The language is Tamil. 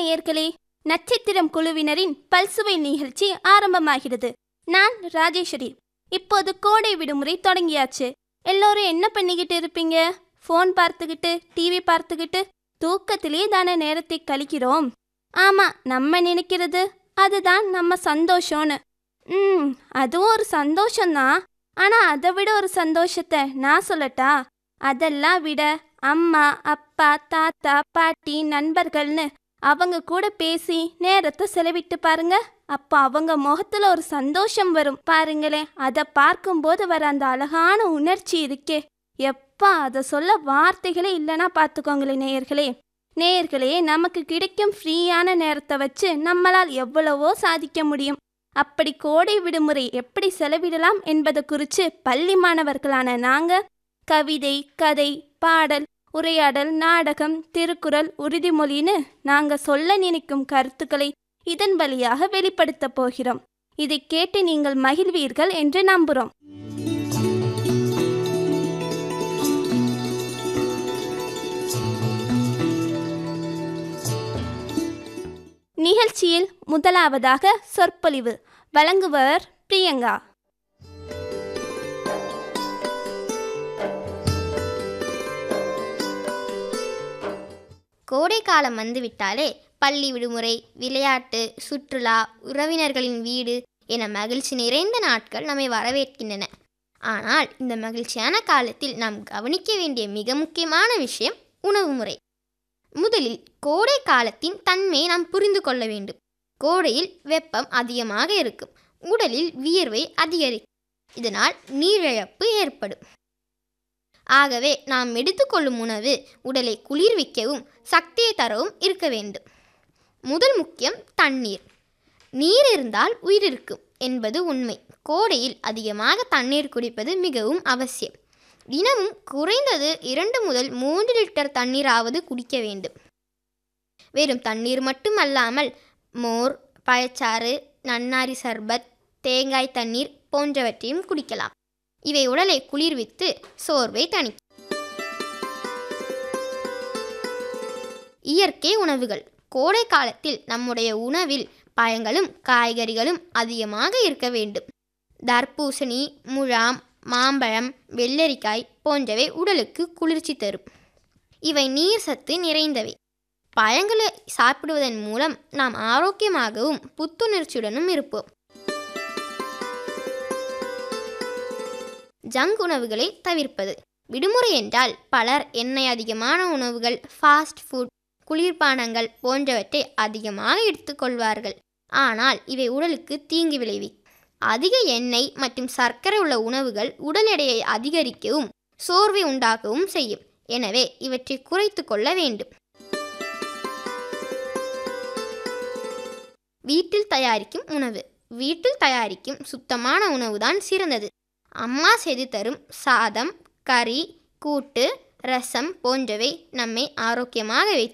நேயர்களே நட்சத்திரம் குழுவினரின் பல்சுவை நிகழ்ச்சி ஆரம்பமாகிறது நான் ராஜேஸ்வரி இப்போது கோடை விடுமுறை தொடங்கியாச்சு எல்லோரும் என்ன பண்ணிக்கிட்டு இருப்பீங்க ஃபோன் பார்த்துக்கிட்டு டிவி பார்த்துக்கிட்டு தூக்கத்திலே தானே நேரத்தை கழிக்கிறோம் ஆமா நம்ம நினைக்கிறது அதுதான் நம்ம சந்தோஷம்னு ம் அதுவும் ஒரு சந்தோஷம்தான் ஆனா அதை விட ஒரு சந்தோஷத்தை நான் சொல்லட்டா அதெல்லாம் விட அம்மா அப்பா தாத்தா பாட்டி நண்பர்கள்னு அவங்க கூட பேசி நேரத்தை செலவிட்டு பாருங்க அப்ப அவங்க முகத்துல ஒரு சந்தோஷம் வரும் பாருங்களேன் அதை பார்க்கும்போது வர அந்த அழகான உணர்ச்சி இருக்கே எப்பா அதை சொல்ல வார்த்தைகளே இல்லைன்னா பார்த்துக்கோங்களேன் நேயர்களே நேயர்களே நமக்கு கிடைக்கும் ஃப்ரீயான நேரத்தை வச்சு நம்மளால் எவ்வளவோ சாதிக்க முடியும் அப்படி கோடை விடுமுறை எப்படி செலவிடலாம் என்பது குறித்து பள்ளி மாணவர்களான நாங்க கவிதை கதை பாடல் உரையாடல் நாடகம் திருக்குறள் உறுதிமொழின்னு நாங்க சொல்ல நினைக்கும் கருத்துக்களை இதன் வழியாக வெளிப்படுத்தப் போகிறோம் இதை கேட்டு நீங்கள் மகிழ்வீர்கள் என்று நம்புகிறோம் நிகழ்ச்சியில் முதலாவதாக சொற்பொழிவு வழங்குவர் பிரியங்கா கோடை காலம் வந்துவிட்டாலே பள்ளி விடுமுறை விளையாட்டு சுற்றுலா உறவினர்களின் வீடு என மகிழ்ச்சி நிறைந்த நாட்கள் நம்மை வரவேற்கின்றன ஆனால் இந்த மகிழ்ச்சியான காலத்தில் நாம் கவனிக்க வேண்டிய மிக முக்கியமான விஷயம் உணவு முறை முதலில் கோடை காலத்தின் தன்மையை நாம் புரிந்து கொள்ள வேண்டும் கோடையில் வெப்பம் அதிகமாக இருக்கும் உடலில் வியர்வை அதிகரிக்கும் இதனால் நீரிழப்பு ஏற்படும் ஆகவே நாம் எடுத்துக்கொள்ளும் உணவு உடலை குளிர்விக்கவும் சக்தியை தரவும் இருக்க வேண்டும் முதல் முக்கியம் தண்ணீர் நீர் இருந்தால் உயிர் இருக்கும் என்பது உண்மை கோடையில் அதிகமாக தண்ணீர் குடிப்பது மிகவும் அவசியம் தினமும் குறைந்தது இரண்டு முதல் மூன்று லிட்டர் தண்ணீராவது குடிக்க வேண்டும் வெறும் தண்ணீர் மட்டுமல்லாமல் மோர் பழச்சாறு நன்னாரி சர்பத் தேங்காய் தண்ணீர் போன்றவற்றையும் குடிக்கலாம் இவை உடலை குளிர்வித்து சோர்வை தணிக்கும் இயற்கை உணவுகள் கோடை காலத்தில் நம்முடைய உணவில் பழங்களும் காய்கறிகளும் அதிகமாக இருக்க வேண்டும் தர்பூசணி முழாம் மாம்பழம் வெள்ளரிக்காய் போன்றவை உடலுக்கு குளிர்ச்சி தரும் இவை நீர் சத்து நிறைந்தவை பழங்களை சாப்பிடுவதன் மூலம் நாம் ஆரோக்கியமாகவும் புத்துணர்ச்சியுடனும் இருப்போம் ஜங்க் உணவுகளை தவிர்ப்பது விடுமுறை என்றால் பலர் எண்ணெய் அதிகமான உணவுகள் ஃபாஸ்ட் ஃபுட் குளிர்பானங்கள் போன்றவற்றை அதிகமாக எடுத்துக்கொள்வார்கள் ஆனால் இவை உடலுக்கு தீங்கு விளைவி அதிக எண்ணெய் மற்றும் சர்க்கரை உள்ள உணவுகள் உடல் எடையை அதிகரிக்கவும் சோர்வை உண்டாக்கவும் செய்யும் எனவே இவற்றை குறைத்து கொள்ள வேண்டும் வீட்டில் தயாரிக்கும் உணவு வீட்டில் தயாரிக்கும் சுத்தமான உணவுதான் சிறந்தது அம்மா செய்து தரும் சாதம் கறி கூட்டு ரசம் போன்றவை நம்மை ஆரோக்கியமாக வை